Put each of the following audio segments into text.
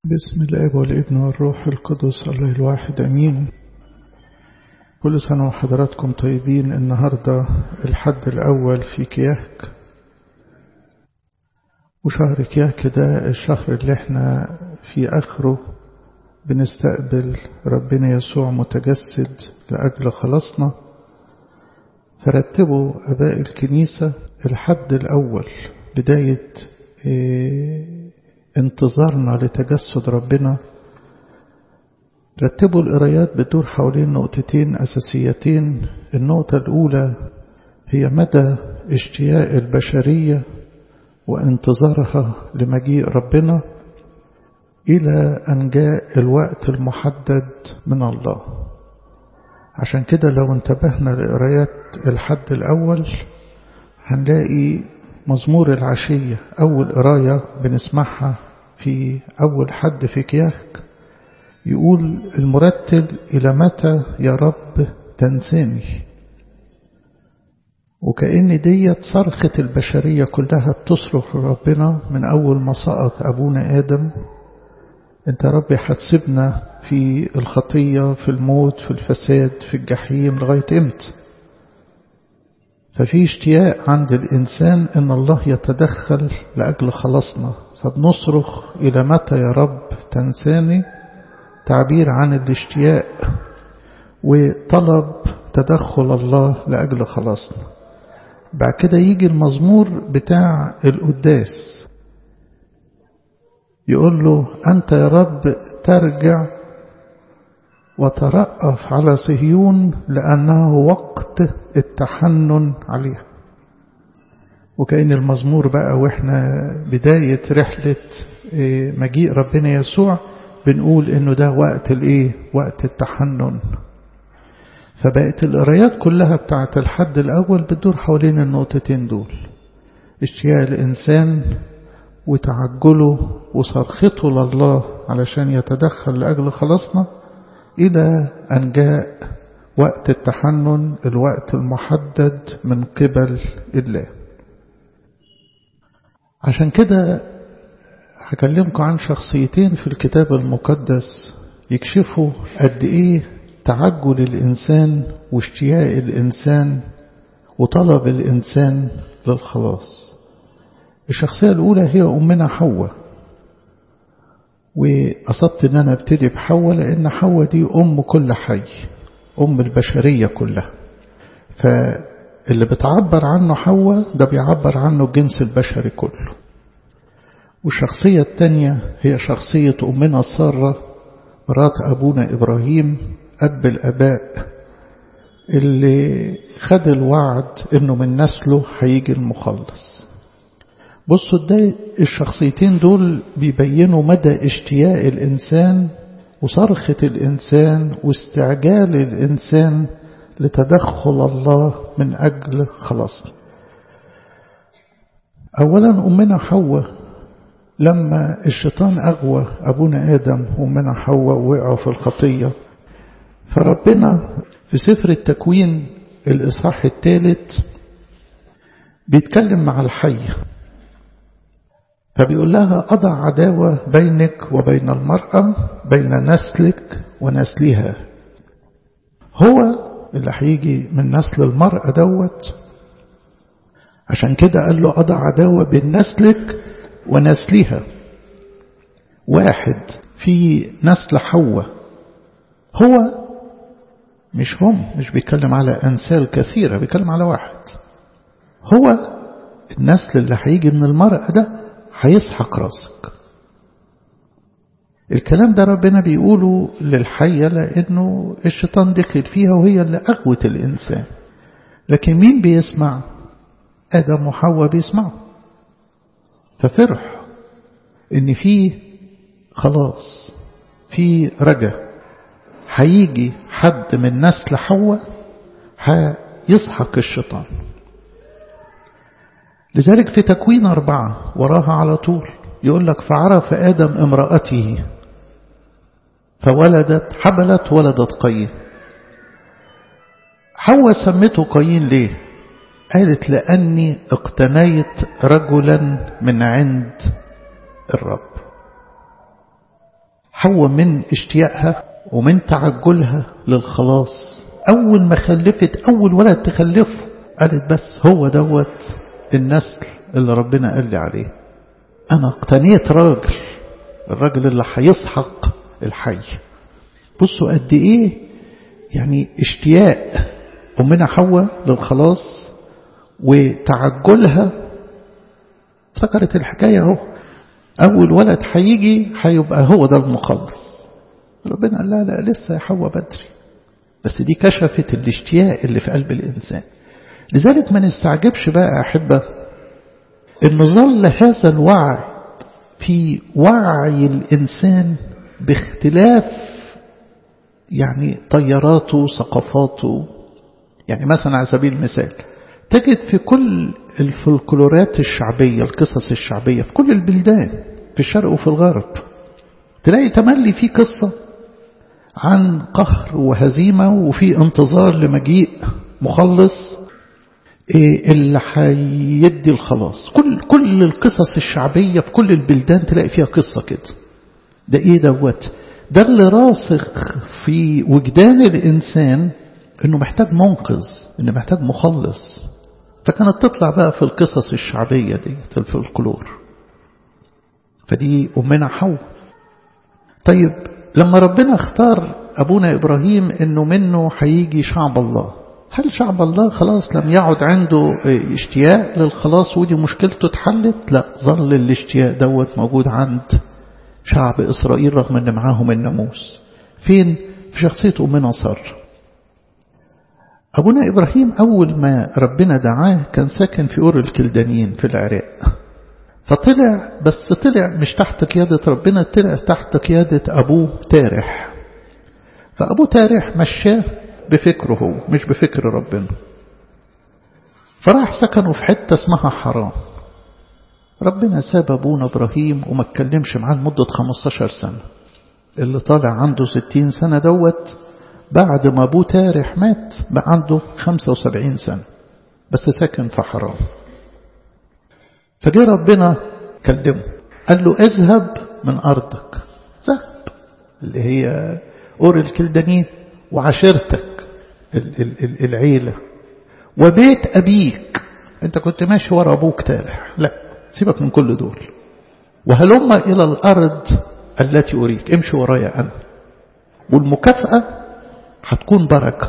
بسم الاب والابن والروح القدس الله الواحد امين كل سنة وحضراتكم طيبين النهاردة الحد الأول في كياك وشهر كياك ده الشهر اللي احنا في آخره بنستقبل ربنا يسوع متجسد لأجل خلاصنا فرتبوا أباء الكنيسة الحد الأول بداية انتظارنا لتجسد ربنا رتبوا القرايات بتدور حوالين نقطتين أساسيتين النقطة الأولى هي مدى اشتياق البشرية وانتظارها لمجيء ربنا إلى أن جاء الوقت المحدد من الله عشان كده لو انتبهنا لقرايات الحد الأول هنلاقي مزمور العشية أول قراية بنسمعها في أول حد في كياك يقول المرتل إلى متى يا رب تنساني وكأن ديت صرخة البشرية كلها بتصرخ لربنا من أول ما سقط أبونا آدم أنت يا رب هتسيبنا في الخطية في الموت في الفساد في الجحيم لغاية إمتى ففي اشتياق عند الإنسان أن الله يتدخل لأجل خلاصنا فبنصرخ إلى متى يا رب تنساني تعبير عن الاشتياق وطلب تدخل الله لأجل خلاصنا بعد كده يجي المزمور بتاع القداس يقول له أنت يا رب ترجع وترأف على صهيون لأنه وقت التحنن عليها وكأن المزمور بقى وإحنا بداية رحلة مجيء ربنا يسوع بنقول إنه ده وقت الإيه وقت التحنن فبقت القرايات كلها بتاعت الحد الأول بتدور حوالين النقطتين دول اشتياق الإنسان وتعجله وصرخته لله علشان يتدخل لأجل خلاصنا إلى أن جاء وقت التحنن الوقت المحدد من قبل الله عشان كده هكلمكم عن شخصيتين في الكتاب المقدس يكشفوا قد إيه تعجل الإنسان واشتياق الإنسان وطلب الإنسان للخلاص الشخصية الأولى هي أمنا حواء وقصدت ان انا ابتدي بحواء لان حواء دي ام كل حي ام البشرية كلها فاللي بتعبر عنه حواء ده بيعبر عنه الجنس البشري كله والشخصية الثانية هي شخصية أمنا سارة مرات أبونا إبراهيم أب الأباء اللي خد الوعد إنه من نسله هيجي المخلص بصوا ده الشخصيتين دول بيبينوا مدى اشتياق الإنسان وصرخة الإنسان واستعجال الإنسان لتدخل الله من أجل خلاصنا أولا أمنا حواء لما الشيطان أغوى أبونا آدم وأمنا حواء وقعوا في الخطية فربنا في سفر التكوين الإصحاح الثالث بيتكلم مع الحية فبيقول لها أضع عداوة بينك وبين المرأة بين نسلك ونسلها هو اللي هيجي من نسل المرأة دوت عشان كده قال له أضع عداوة بين نسلك ونسلها واحد في نسل حواء هو مش هم مش بيتكلم على أنسال كثيرة بيتكلم على واحد هو النسل اللي هيجي من المرأة ده هيسحق راسك الكلام ده ربنا بيقوله للحية لأنه الشيطان دخل فيها وهي اللي أغوت الإنسان لكن مين بيسمع آدم وحواء بيسمعوا ففرح إن في خلاص في رجا هيجي حد من نسل حواء هيسحق الشيطان لذلك في تكوين أربعة وراها على طول يقول لك فعرف آدم امرأته فولدت حبلت ولدت قايين حواء سمته قايين ليه قالت لأني اقتنيت رجلا من عند الرب حواء من اشتياقها ومن تعجلها للخلاص أول ما خلفت أول ولد تخلفه قالت بس هو دوت النسل اللي ربنا قال لي عليه أنا اقتنيت راجل الراجل اللي هيسحق الحي بصوا قد إيه يعني اشتياق أمنا حواء للخلاص وتعجلها افتكرت الحكاية اهو أول ولد هيجي هيبقى هو ده المخلص ربنا قال لا لا لسه يا حواء بدري بس دي كشفت الاشتياق اللي في قلب الإنسان لذلك ما نستعجبش بقى أحبة إنه ظل هذا الوعي في وعي الإنسان باختلاف يعني طياراته ثقافاته يعني مثلا على سبيل المثال تجد في كل الفلكلورات الشعبية القصص الشعبية في كل البلدان في الشرق وفي الغرب تلاقي تملي في قصة عن قهر وهزيمة وفي انتظار لمجيء مخلص اللي هيدي الخلاص كل كل القصص الشعبية في كل البلدان تلاقي فيها قصة كده ده ايه دوت ده اللي راسخ في وجدان الإنسان انه محتاج منقذ انه محتاج مخلص فكانت تطلع بقى في القصص الشعبية دي في الفلكلور فدي أمنا حواء طيب لما ربنا اختار أبونا إبراهيم أنه منه هيجي شعب الله هل شعب الله خلاص لم يعد عنده اشتياق للخلاص ودي مشكلته اتحلت لا ظل الاشتياق دوت موجود عند شعب إسرائيل رغم أن معاهم الناموس فين في شخصية أمنا صار أبونا إبراهيم أول ما ربنا دعاه كان ساكن في أور الكلدانيين في العراق فطلع بس طلع مش تحت قيادة ربنا طلع تحت قيادة أبوه تارح فأبوه تارح مشاه بفكره هو مش بفكر ربنا فراح سكنوا في حتة اسمها حرام ربنا ساب أبونا إبراهيم وما اتكلمش معاه لمدة 15 سنة اللي طالع عنده 60 سنة دوت بعد ما أبوه تارح مات بقى عنده 75 سنة بس ساكن في حرام فجاء ربنا كلمه قال له اذهب من أرضك ذهب اللي هي أور الكلدانين وعشيرتك العيلة وبيت أبيك أنت كنت ماشي ورا أبوك تارح لا سيبك من كل دول وهلم إلى الأرض التي أريك امشي ورايا أنا والمكافأة هتكون بركة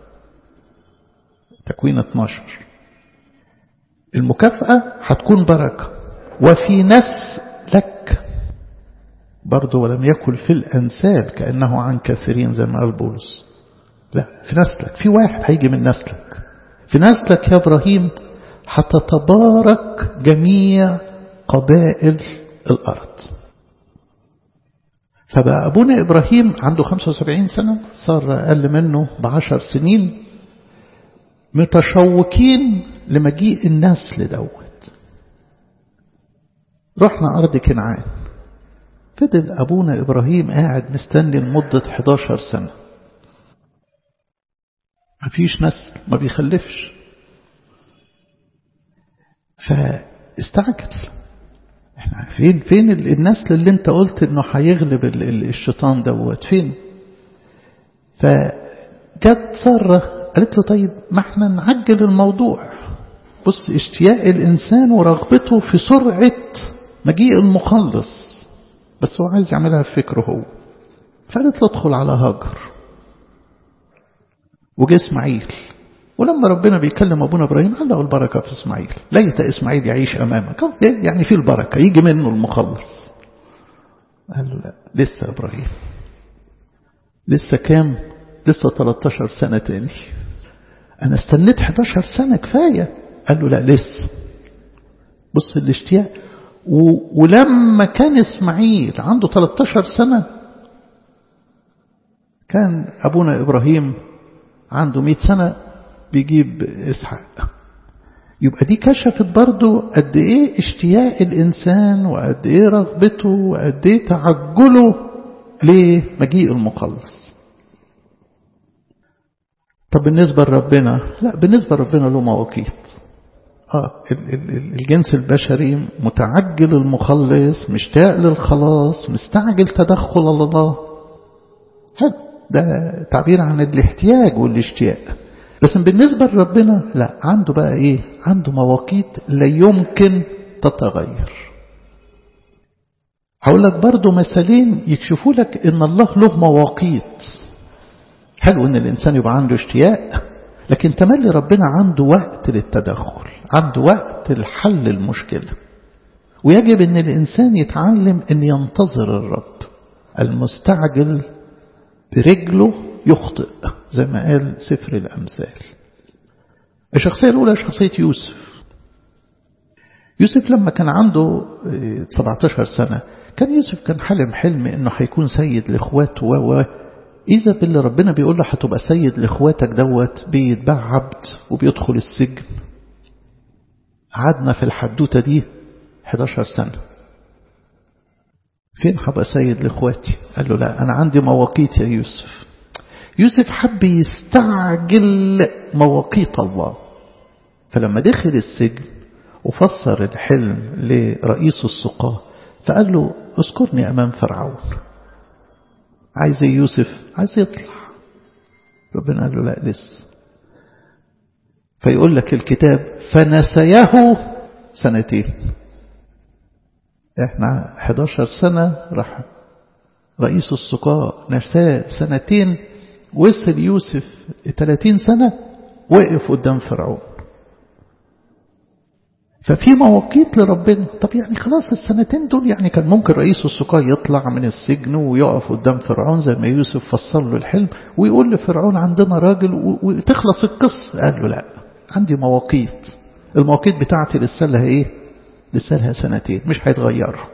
تكوين 12 المكافأة هتكون بركة وفي نسلك برضه ولم يكن في الأنساب كأنه عن كثيرين زي ما قال بولس لا في نسلك في واحد هيجي من نسلك في نسلك يا إبراهيم هتتبارك جميع قبائل الأرض فبقى أبونا إبراهيم عنده 75 سنة صار أقل منه بعشر سنين متشوقين لمجيء النسل دوت رحنا أرض كنعان فضل أبونا إبراهيم قاعد مستني لمدة 11 سنة ما فيش نسل ما بيخلفش فاستعجل احنا فين فين النسل اللي انت قلت انه هيغلب الشيطان دوت فين فجت سارة قالت له طيب ما احنا نعجل الموضوع بص اشتياق الانسان ورغبته في سرعة مجيء المخلص بس هو عايز يعملها في فكره هو فقالت له ادخل على هاجر وجه اسماعيل ولما ربنا بيكلم أبونا إبراهيم قال له البركة في إسماعيل ليت إسماعيل يعيش أمامك يعني في البركة يجي منه المخلص قال له لا لسه إبراهيم لسه كام لسه 13 سنة تاني أنا استنيت 11 سنة كفاية قال له لا لسه بص الاشتياق ولما كان إسماعيل عنده 13 سنة كان أبونا إبراهيم عنده 100 سنة بيجيب إسحاق يبقى دي كشفت برضو قد إيه اشتياق الإنسان وقد إيه رغبته وقد إيه تعجله لمجيء المخلص طب بالنسبة لربنا لا بالنسبة لربنا له مواقيت آه الجنس البشري متعجل المخلص مشتاق للخلاص مستعجل تدخل الله حلو ده تعبير عن الاحتياج والاشتياق بس بالنسبة لربنا لا عنده بقى ايه عنده مواقيت لا يمكن تتغير هقول لك برضو مثالين يكشفوا لك ان الله له مواقيت حلو ان الانسان يبقى عنده اشتياق لكن تملي ربنا عنده وقت للتدخل عنده وقت لحل المشكلة ويجب ان الانسان يتعلم ان ينتظر الرب المستعجل برجله يخطئ زي ما قال سفر الأمثال الشخصية الأولى شخصية يوسف يوسف لما كان عنده 17 سنة كان يوسف كان حلم حلم انه هيكون سيد لاخواته و إذا باللي ربنا بيقول له هتبقى سيد لاخواتك دوت بيتباع عبد وبيدخل السجن قعدنا في الحدوتة دي 11 سنة فين هبقى سيد لاخواتي قال له لا أنا عندي مواقيت يا يوسف يوسف حب يستعجل مواقيت الله فلما دخل السجن وفسر الحلم لرئيس السقاة فقال له اذكرني أمام فرعون عايز يوسف عايز يطلع ربنا قال له لا لسه فيقول لك الكتاب فنسيه سنتين احنا 11 سنة راح رئيس السقاء نساه سنتين وصل يوسف 30 سنة وقف قدام فرعون ففي مواقيت لربنا طب يعني خلاص السنتين دول يعني كان ممكن رئيس السقاء يطلع من السجن ويقف قدام فرعون زي ما يوسف فسر له الحلم ويقول لفرعون عندنا راجل وتخلص القصة قال له لا عندي مواقيت المواقيت بتاعتي لسه لها ايه لسه لها سنتين مش هيتغيروا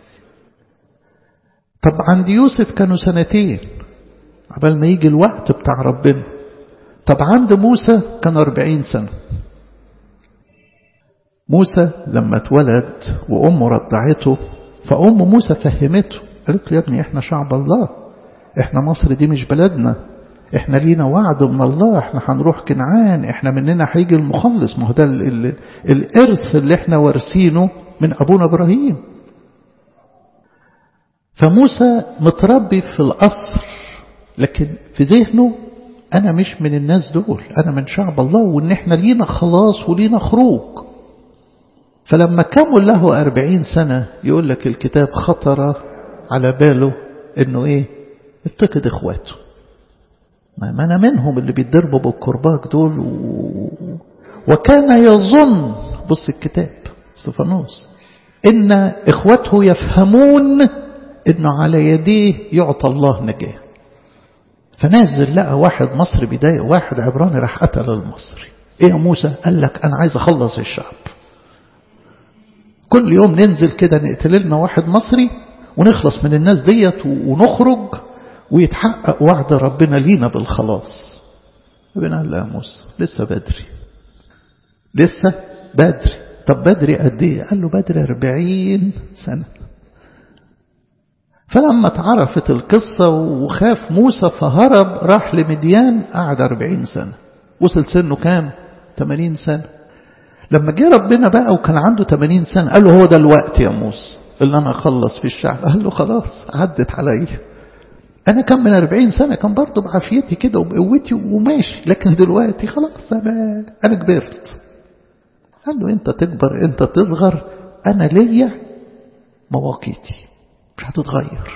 طب عند يوسف كانوا سنتين قبل ما يجي الوقت بتاع ربنا طب عند موسى كان أربعين سنة موسى لما اتولد وأمه رضعته فأم موسى فهمته قالت له يا ابني احنا شعب الله احنا مصر دي مش بلدنا احنا لينا وعد من الله احنا هنروح كنعان احنا مننا هيجي المخلص ما هو ده الارث اللي احنا وارثينه من ابونا ابراهيم فموسى متربي في القصر لكن في ذهنه انا مش من الناس دول انا من شعب الله وان احنا لينا خلاص ولينا خروج فلما كمل له أربعين سنة يقول لك الكتاب خطر على باله انه ايه اتقد اخواته ما أنا منهم اللي بيتضربوا بالكرباج دول و... وكان يظن بص الكتاب استفانوس إن إخوته يفهمون إنه على يديه يعطى الله نجاة فنازل لقى واحد مصري بداية واحد عبراني راح قتل المصري إيه يا موسى قال لك أنا عايز أخلص الشعب كل يوم ننزل كده نقتل لنا واحد مصري ونخلص من الناس ديت ونخرج ويتحقق وعد ربنا لينا بالخلاص ربنا قال لا يا موسى لسه بدري لسه بدري طب بدري قد ايه قال له بدري أربعين سنة فلما اتعرفت القصة وخاف موسى فهرب راح لمديان قعد أربعين سنة وصل سنه كام 80 سنة لما جه ربنا بقى وكان عنده 80 سنة قال له هو ده الوقت يا موسى اللي أنا أخلص في الشعب قال له خلاص عدت عليا أنا كان من 40 سنة كان برضه بعافيتي كده وبقوتي وماشي لكن دلوقتي خلاص أنا أنا كبرت قال له أنت تكبر أنت تصغر أنا ليا مواقيتي مش هتتغير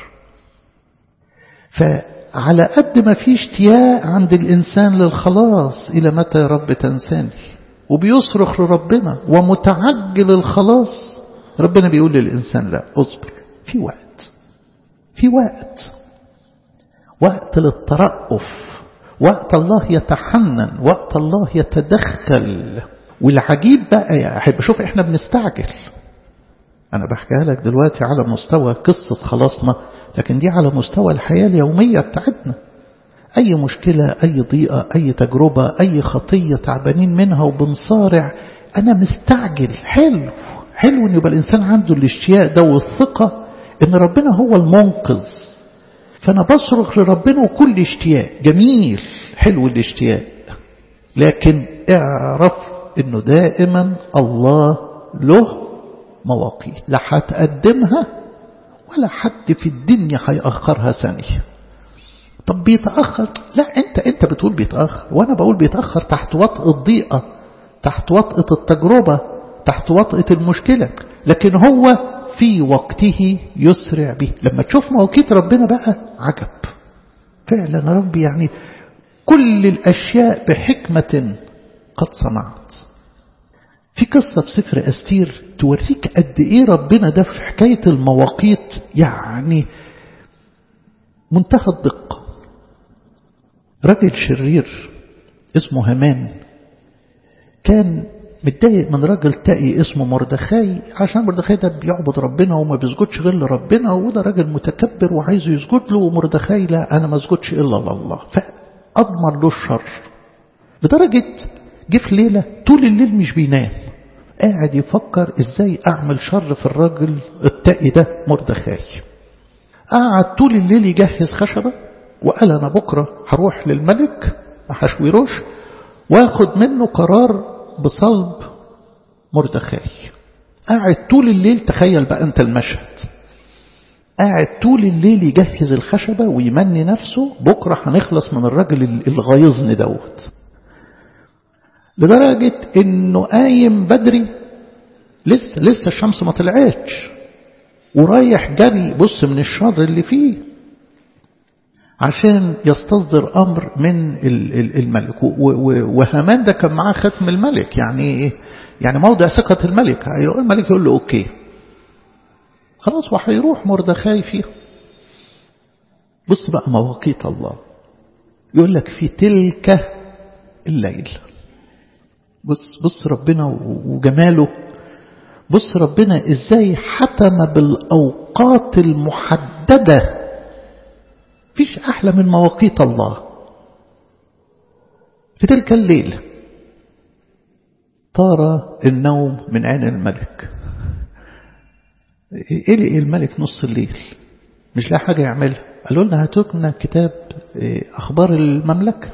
فعلى قد ما في اشتياق عند الإنسان للخلاص إلى متى يا رب تنساني وبيصرخ لربنا ومتعجل الخلاص ربنا بيقول للإنسان لا اصبر في وقت في وقت وقت للترأف وقت الله يتحنن وقت الله يتدخل والعجيب بقى يا أحب شوف احنا بنستعجل أنا بحكيها لك دلوقتي على مستوى قصة خلاصنا لكن دي على مستوى الحياة اليومية بتاعتنا أي مشكلة أي ضيقة أي تجربة أي خطية تعبانين منها وبنصارع أنا مستعجل حلو حلو أن يبقى الإنسان عنده الاشتياق ده والثقة أن ربنا هو المنقذ فأنا بصرخ لربنا وكل اشتياق جميل حلو الاشتياق لكن اعرف انه دائما الله له مواقيت لا هتقدمها ولا حد في الدنيا هيأخرها ثانية طب بيتأخر لا انت انت بتقول بيتأخر وانا بقول بيتأخر تحت وطء الضيقة تحت وطأة التجربة تحت وطأة المشكلة لكن هو في وقته يسرع به لما تشوف مواقيت ربنا بقى عجب فعلا ربي يعني كل الأشياء بحكمة قد صنعت في قصة في سفر أستير توريك قد إيه ربنا ده في حكاية المواقيت يعني منتهى الدقة راجل شرير اسمه همان كان متضايق من راجل تقي اسمه مردخاي عشان مردخاي ده بيعبد ربنا وما بيسجدش غير لربنا وده راجل متكبر وعايزه يسجد له ومردخاي لا انا ما اسجدش الا لله فاضمر له الشر لدرجه جه في ليله طول الليل مش بينام قاعد يفكر ازاي اعمل شر في الراجل التقي ده مردخاي قعد طول الليل يجهز خشبه وقال انا بكره هروح للملك حشويروش واخد منه قرار بصلب مردخاي قاعد طول الليل تخيل بقى انت المشهد قاعد طول الليل يجهز الخشبة ويمني نفسه بكرة هنخلص من الراجل الغيظني دوت لدرجة انه قايم بدري لسه لسه الشمس ما طلعتش ورايح جري بص من الشر اللي فيه عشان يستصدر أمر من الملك وهامان ده كان معاه ختم الملك يعني إيه؟ يعني موضع ثقة الملك الملك يقول له أوكي خلاص وهيروح مردخاي فيها بص بقى مواقيت الله يقول لك في تلك الليل بص بص ربنا وجماله بص ربنا ازاي حتم بالأوقات المحددة فيش أحلى من مواقيت الله في تلك الليلة طار النوم من عين الملك إيه الملك نص الليل مش لاقي حاجة يعملها قالوا لنا هاتوا لنا كتاب أخبار المملكة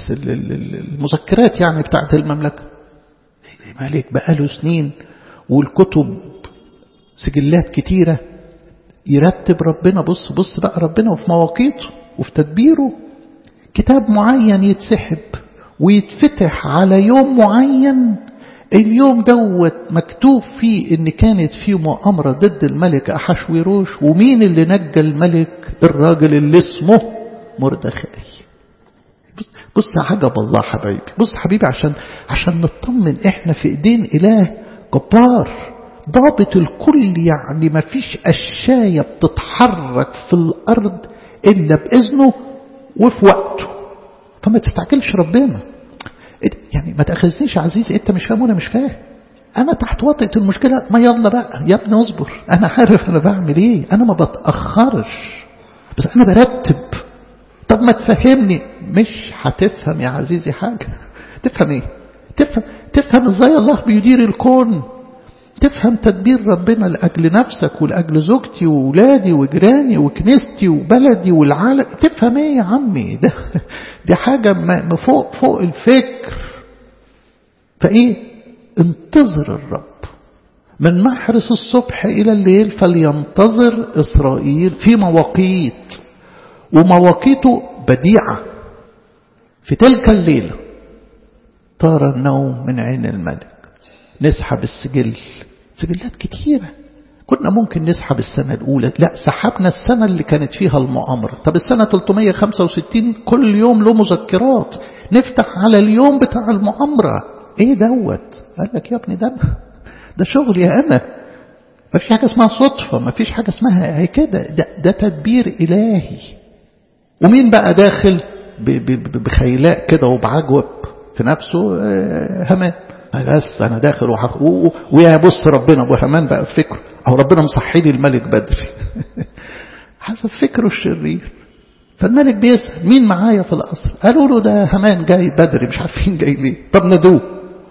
المذكرات يعني بتاعت المملكة الملك بقاله سنين والكتب سجلات كتيرة يرتب ربنا بص بص بقى ربنا وفي مواقيته وفي تدبيره كتاب معين يتسحب ويتفتح على يوم معين اليوم دوت مكتوب فيه ان كانت فيه مؤامرة ضد الملك أحشويروش ومين اللي نجى الملك الراجل اللي اسمه مردخاي بص, بص عجب الله حبايبي بص حبيبي عشان عشان نطمن احنا في ايدين اله جبار ضابط الكل يعني ما فيش أشياء بتتحرك في الأرض إلا بإذنه وفي وقته فما تستعجلش ربنا يعني ما تأخذنيش عزيزي أنت مش فاهم وأنا مش فاهم أنا تحت وطئة المشكلة ما يلا بقى يا ابني اصبر أنا عارف أنا بعمل إيه أنا ما بتأخرش بس أنا برتب طب ما تفهمني مش هتفهم يا عزيزي حاجة تفهم إيه تفهم تفهم إزاي الله بيدير الكون تفهم تدبير ربنا لأجل نفسك ولأجل زوجتي وولادي وجيراني وكنيستي وبلدي والعالم تفهم ايه يا عمي ده دي حاجة فوق فوق الفكر فايه انتظر الرب من محرس الصبح إلى الليل فلينتظر إسرائيل في مواقيت ومواقيته بديعة في تلك الليلة طار النوم من عين الملك نسحب السجل سجلات كتيرة كنا ممكن نسحب السنة الأولى لا سحبنا السنة اللي كانت فيها المؤامرة طب السنة 365 كل يوم له مذكرات نفتح على اليوم بتاع المؤامرة ايه دوت قال لك يا ابني ده ده شغلي انا ما فيش حاجة اسمها صدفة ما فيش حاجة اسمها هي كده ده, ده تدبير إلهي ومين بقى داخل بخيلاء كده وبعجوب في نفسه همان بس انا داخل وحق ويا بص ربنا ابو همان بقى في فكره او ربنا مصحي لي الملك بدري حسب فكره الشرير فالملك بيسأل مين معايا في القصر قالوا له ده همان جاي بدري مش عارفين جاي ليه طب ندوه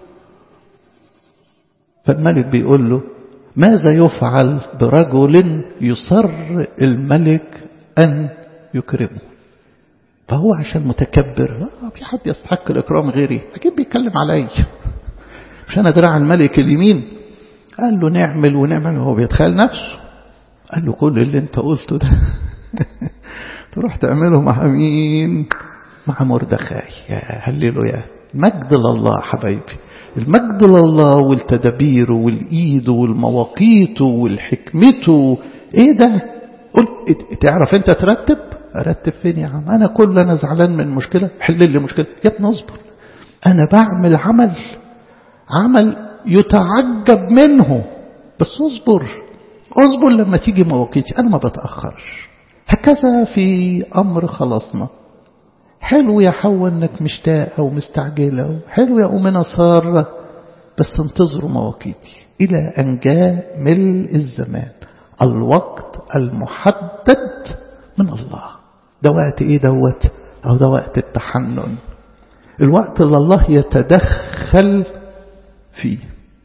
فالملك بيقول له ماذا يفعل برجل يصر الملك أن يكرمه فهو عشان متكبر في حد يستحق الإكرام غيري أكيد بيتكلم علي مش أنا دراع الملك اليمين قال له نعمل ونعمل وهو بيتخيل نفسه قال له كل اللي انت قلته ده تروح تعمله مع مين مع مردخاي يا هللوا مجد لله حبايبي المجد لله والتدابير والإيد والمواقيت والحكمته ايه ده قل تعرف انت ترتب ارتب فين يا عم انا كل انا زعلان من مشكلة حل لي مشكلة يا ابني اصبر انا بعمل عمل عمل يتعجب منه بس اصبر اصبر لما تيجي مواقيتي انا ما بتأخرش هكذا في امر خلاصنا حلو يا حواء انك مشتاقة ومستعجلة حلو يا أمنا سارة بس انتظروا مواقيتي إلى أن جاء ملء الزمان الوقت المحدد من الله ده وقت إيه دوت أو ده وقت التحنن الوقت اللي الله يتدخل فيه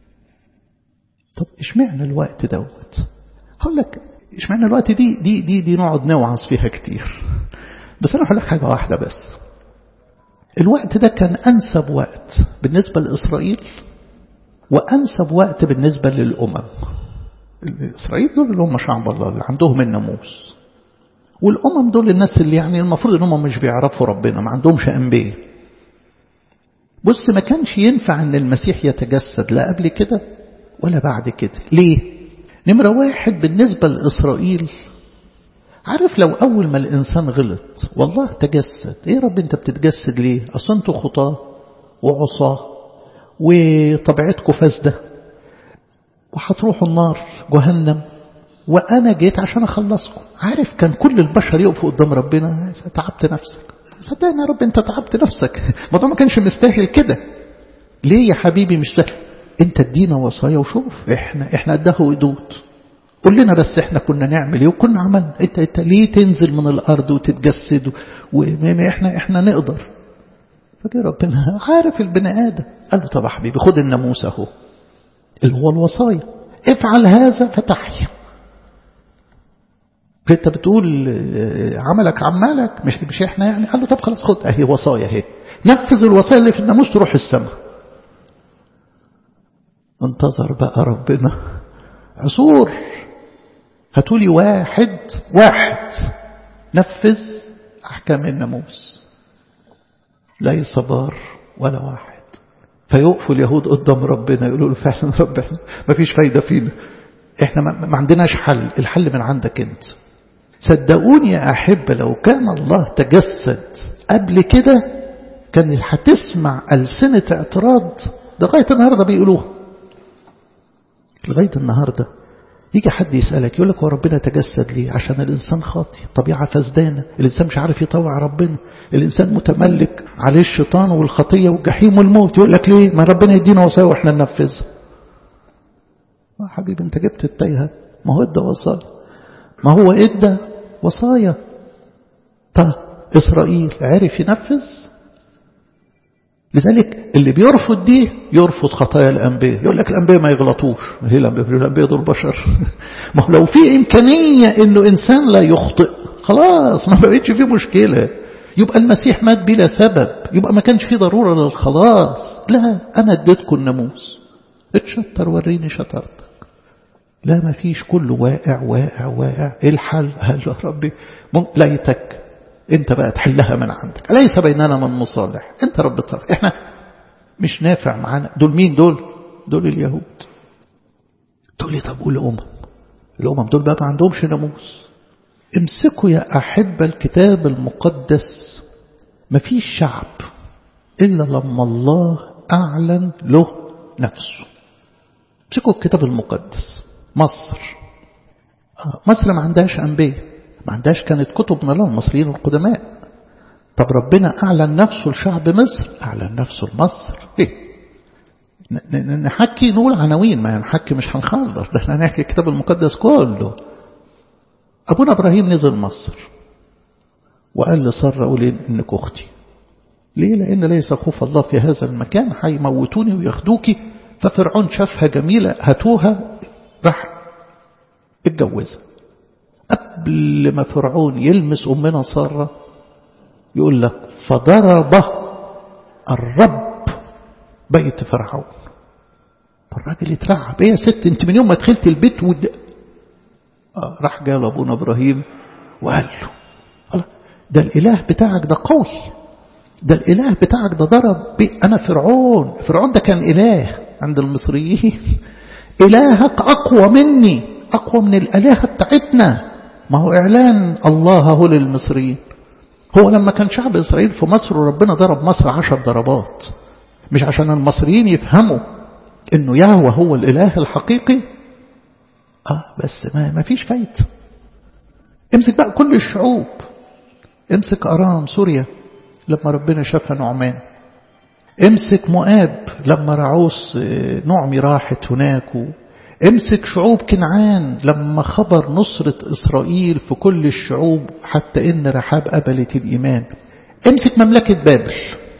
طب اشمعنى الوقت دوت هقول لك اشمعنى الوقت دي دي دي دي نقعد نوعظ فيها كتير بس أنا هقول لك حاجة واحدة بس الوقت ده كان أنسب وقت بالنسبة لإسرائيل وأنسب وقت بالنسبة للأمم إسرائيل دول اللي هم شعب الله اللي عندهم الناموس والأمم دول الناس اللي يعني المفروض أنهم مش بيعرفوا ربنا ما عندهمش أنبياء بص ما كانش ينفع أن المسيح يتجسد لا قبل كده ولا بعد كده ليه؟ نمرة واحد بالنسبة لإسرائيل عارف لو أول ما الإنسان غلط والله تجسد إيه رب أنت بتتجسد ليه أصلا أنتوا خطاة وعصاة وطبيعتكم فاسدة وهتروحوا النار جهنم وأنا جيت عشان أخلصكم عارف كان كل البشر يقفوا قدام ربنا تعبت نفسك صدقني يا رب أنت تعبت نفسك الموضوع ما كانش مستاهل كده ليه يا حبيبي مش سهل أنت ادينا وصايا وشوف إحنا إحنا قدها ودود قول لنا بس احنا كنا نعمل ايه وكنا عملنا انت انت ليه تنزل من الارض وتتجسد وما احنا احنا نقدر فجاء ربنا عارف البني ادم قال له طب حبيبي خد الناموس اهو اللي هو الوصايا افعل هذا فتحيا فانت بتقول عملك عمالك مش مش احنا يعني قال له طب خلاص خد اهي وصايا اهي نفذ الوصايا اللي في الناموس تروح السماء انتظر بقى ربنا عصور هاتولي واحد واحد نفذ أحكام الناموس ليس بار ولا واحد فيقفوا اليهود قدام ربنا يقولوا له فعلا رب احنا ما فيش فايدة فينا احنا ما عندناش حل الحل من عندك انت صدقوني يا أحبة لو كان الله تجسد قبل كده كان هتسمع ألسنة اعتراض لغاية النهاردة بيقولوها لغاية النهاردة يجي حد يسألك يقول لك هو ربنا تجسد ليه عشان الإنسان خاطي طبيعة فسدانة الإنسان مش عارف يطوع ربنا الإنسان متملك عليه الشيطان والخطية والجحيم والموت يقول لك ليه ما ربنا يدينا وصايا وإحنا ننفذها ما حبيبي انت جبت التايهة ما هو ادى وصايا ما هو ادى وصايا طب إسرائيل عرف ينفذ لذلك اللي بيرفض دي يرفض خطايا الأنبياء يقول لك الأنبياء ما يغلطوش هي الأنبياء الأنبياء دول بشر ما هو لو في إمكانية إنه إنسان لا يخطئ خلاص ما بقتش فيه مشكلة يبقى المسيح مات بلا سبب يبقى ما كانش فيه ضرورة للخلاص لا أنا اديتكم الناموس اتشطر وريني شطرتك لا ما فيش كله واقع واقع واقع ايه الحل قال له ربي ليتك انت بقى تحلها من عندك ليس بيننا من مصالح انت رب تصرف احنا مش نافع معانا دول مين دول دول اليهود تقول لي طب قول الامم الامم دول بقى ما عندهمش ناموس امسكوا يا احبه الكتاب المقدس ما فيش شعب الا لما الله اعلن له نفسه امسكوا الكتاب المقدس مصر مصر ما عندهاش انبياء ما عندهاش كانت كتب من الله المصريين القدماء طب ربنا أعلن نفسه لشعب مصر أعلن نفسه لمصر إيه؟ نحكي نقول عناوين ما نحكي مش هنخلص ده احنا هنحكي الكتاب المقدس كله أبونا إبراهيم نزل مصر وقال لسارة قولي إنك أختي ليه لأن ليس خوف الله في هذا المكان هيموتوني وياخدوكي ففرعون شافها جميلة هاتوها راح اتجوزها قبل ما فرعون يلمس أمنا سارة يقول لك فضرب الرب بيت فرعون فالراجل اترعب ايه يا ست انت من يوم ما دخلت البيت ود... آه راح جاء ابونا ابراهيم وقال له الله ده الاله بتاعك ده قوي ده الاله بتاعك ده ضرب بي انا فرعون فرعون ده كان اله عند المصريين الهك اقوى مني اقوى من الالهه بتاعتنا ما هو اعلان الله هو للمصريين هو لما كان شعب اسرائيل في مصر وربنا ضرب مصر عشر ضربات مش عشان المصريين يفهموا انه يهوى هو الاله الحقيقي اه بس ما, ما فيش فايده امسك بقى كل الشعوب امسك ارام سوريا لما ربنا شافها نعمان امسك مؤاب لما رعوس نعمي راحت هناك امسك شعوب كنعان لما خبر نصرة إسرائيل في كل الشعوب حتى إن رحاب قبلت الإيمان امسك مملكة بابل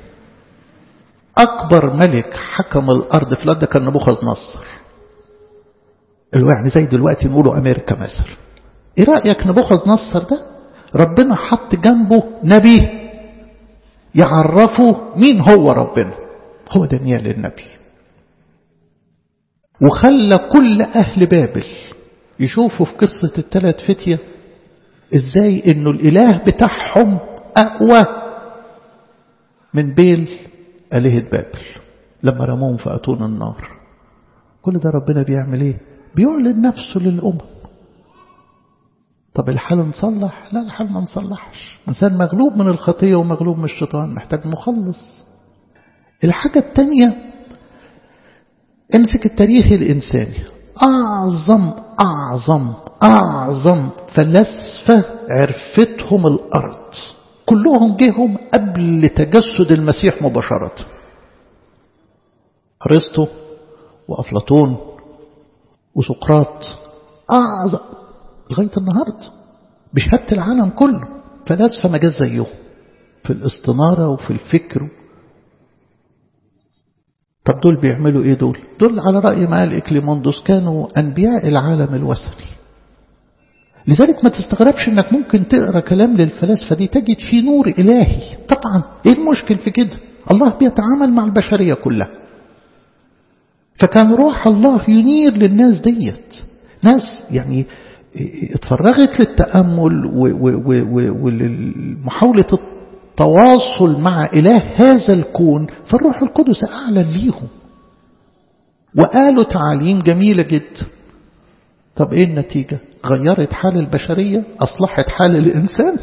أكبر ملك حكم الأرض في الأرض كان نبوخذ نصر اللي يعني زي دلوقتي نقوله أمريكا مثلا إيه رأيك نبوخذ نصر ده ربنا حط جنبه نبي يعرفه مين هو ربنا هو دانيال النبي وخلى كل أهل بابل يشوفوا في قصة الثلاث فتية ازاي انه الاله بتاعهم اقوى من بيل آلهة بابل لما رموهم في أتون النار كل ده ربنا بيعمل ايه بيعلن نفسه للأمم طب الحال نصلح لا الحال ما نصلحش إنسان مغلوب من الخطية ومغلوب من الشيطان محتاج مخلص الحاجة التانية امسك التاريخ الإنساني أعظم أعظم أعظم فلسفة عرفتهم الأرض كلهم جيهم قبل تجسد المسيح مباشرة أرسطو وأفلاطون وسقراط أعظم لغاية النهاردة بشهادة العالم كله فلاسفة ما جاز زيهم في الاستنارة وفي الفكر طب دول بيعملوا ايه دول دول على رأي ما قال إكليموندوس كانوا أنبياء العالم الوثني لذلك ما تستغربش انك ممكن تقرأ كلام للفلاسفة دي تجد فيه نور إلهي طبعا ايه المشكل في كده الله بيتعامل مع البشرية كلها فكان روح الله ينير للناس ديت ناس يعني اتفرغت للتأمل ولمحاولة التواصل مع إله هذا الكون فالروح القدس أعلن ليهم وقالوا تعاليم جميلة جدا طب ايه النتيجة غيرت حال البشرية أصلحت حال الإنسان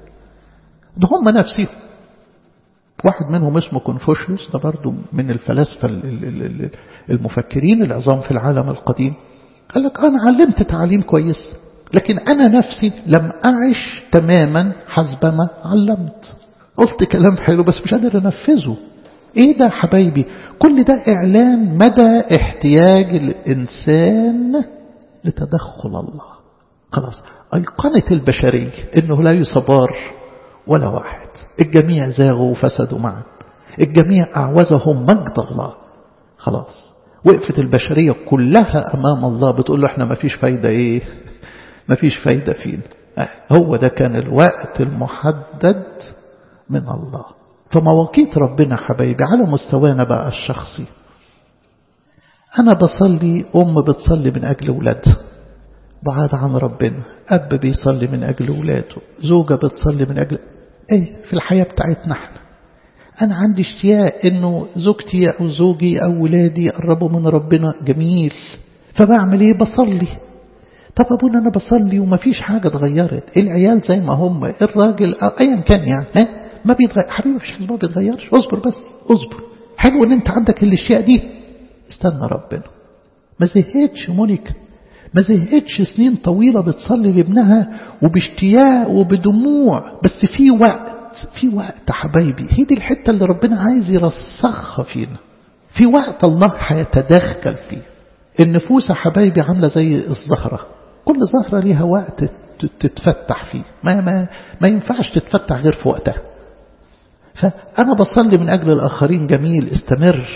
ده هم نفسهم واحد منهم اسمه كونفوشيوس ده برضو من الفلاسفة المفكرين العظام في العالم القديم قال لك أنا علمت تعليم كويس لكن أنا نفسي لم أعش تماما حسب ما علمت قلت كلام حلو بس مش قادر أنفذه إيه ده حبايبي كل ده إعلان مدى احتياج الإنسان لتدخل الله خلاص أيقنت البشرية إنه لا يصبار ولا واحد الجميع زاغوا وفسدوا معا الجميع أعوزهم مجد الله خلاص وقفت البشرية كلها أمام الله بتقول له احنا ما فيش فايدة ايه ما فيش فايدة فينا هو ده كان الوقت المحدد من الله فمواقيت ربنا حبايبي على مستوانا بقى الشخصي أنا بصلي أم بتصلي من أجل أولادها بعاد عن ربنا أب بيصلي من أجل أولاده زوجة بتصلي من أجل إيه في الحياة بتاعتنا احنا أنا عندي اشتياق إنه زوجتي أو زوجي أو ولادي يقربوا من ربنا جميل فبعمل إيه بصلي طب أبونا أنا بصلي ومفيش حاجة اتغيرت العيال زي ما هم الراجل أيا كان يعني ها ما بيتغير حبيبي مفيش حاجة ما بيتغيرش اصبر بس اصبر حلو إن أنت عندك الاشياء دي استنى ربنا ما زهقتش مونيكا ما زهقتش سنين طويلة بتصلي لابنها وباشتياق وبدموع بس في وقت في وقت حبايبي هي دي الحتة اللي ربنا عايز يرسخها فينا في وقت الله هيتدخل فيه النفوس حبايبي عاملة زي الزهرة كل زهرة ليها وقت تتفتح فيه ما, ما, ما ينفعش تتفتح غير في وقتها فأنا بصلي من أجل الآخرين جميل استمر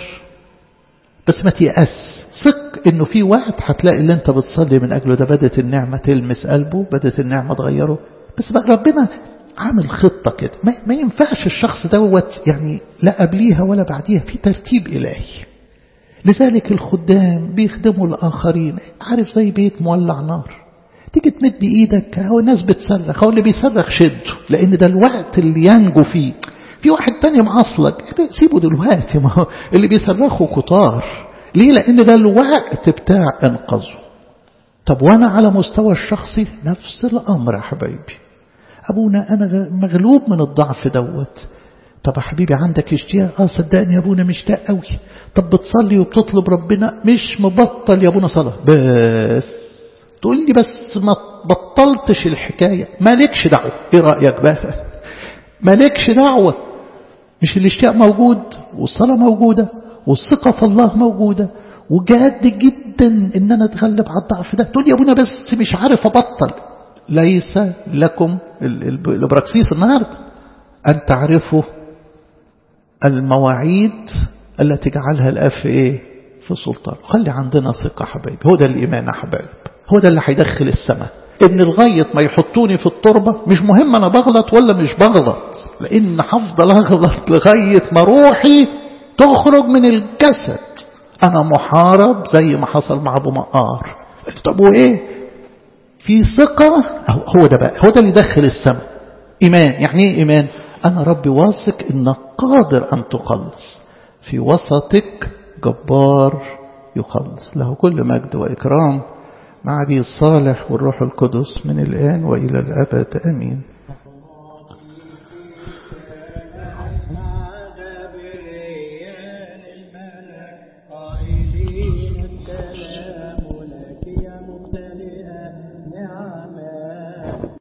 بس ما تيأس ثق انه في وقت هتلاقي اللي انت بتصلي من اجله ده بدت النعمة تلمس قلبه بدت النعمة تغيره بس بقى ربنا عامل خطة كده ما, ما ينفعش الشخص دوت يعني لا قبليها ولا بعديها في ترتيب إلهي لذلك الخدام بيخدموا الآخرين عارف زي بيت مولع نار تيجي تمد ايدك هو الناس بتصرخ هو اللي بيصرخ شده لان ده الوقت اللي ينجو فيه في واحد تاني معصلك سيبه دلوقتي ما هو اللي بيصرخوا كتار ليه لان ده الوقت بتاع انقاذه طب وانا على مستوى الشخصي نفس الامر يا حبايبي ابونا انا مغلوب من الضعف دوت طب يا حبيبي عندك اشتياق اه صدقني يا ابونا مشتاق قوي طب بتصلي وبتطلب ربنا مش مبطل يا ابونا صلاه بس تقول لي بس ما بطلتش الحكايه مالكش دعوه ايه رايك بقى مالكش دعوه مش الاشتياق موجود والصلاه موجوده والثقه في الله موجوده وجاد جدا ان انا اتغلب على الضعف ده تقول لي يا ابونا بس مش عارف ابطل ليس لكم الابراكسيس النهارده ان تعرفوا المواعيد التي جعلها الاب في ايه في سلطان خلي عندنا ثقه حبايبي هو ده الايمان يا حبايب هو ده اللي هيدخل السماء ان لغايه ما يحطوني في التربه مش مهم انا بغلط ولا مش بغلط لان هفضل اغلط لغايه ما روحي تخرج من الجسد انا محارب زي ما حصل مع ابو مقار طب وايه في ثقه هو ده بقى هو ده اللي يدخل السماء ايمان يعني ايه ايمان انا ربي واثق انك قادر ان تخلص في وسطك جبار يخلص له كل مجد واكرام مع أبي الصالح والروح القدس من الآن وإلى الأبد أمين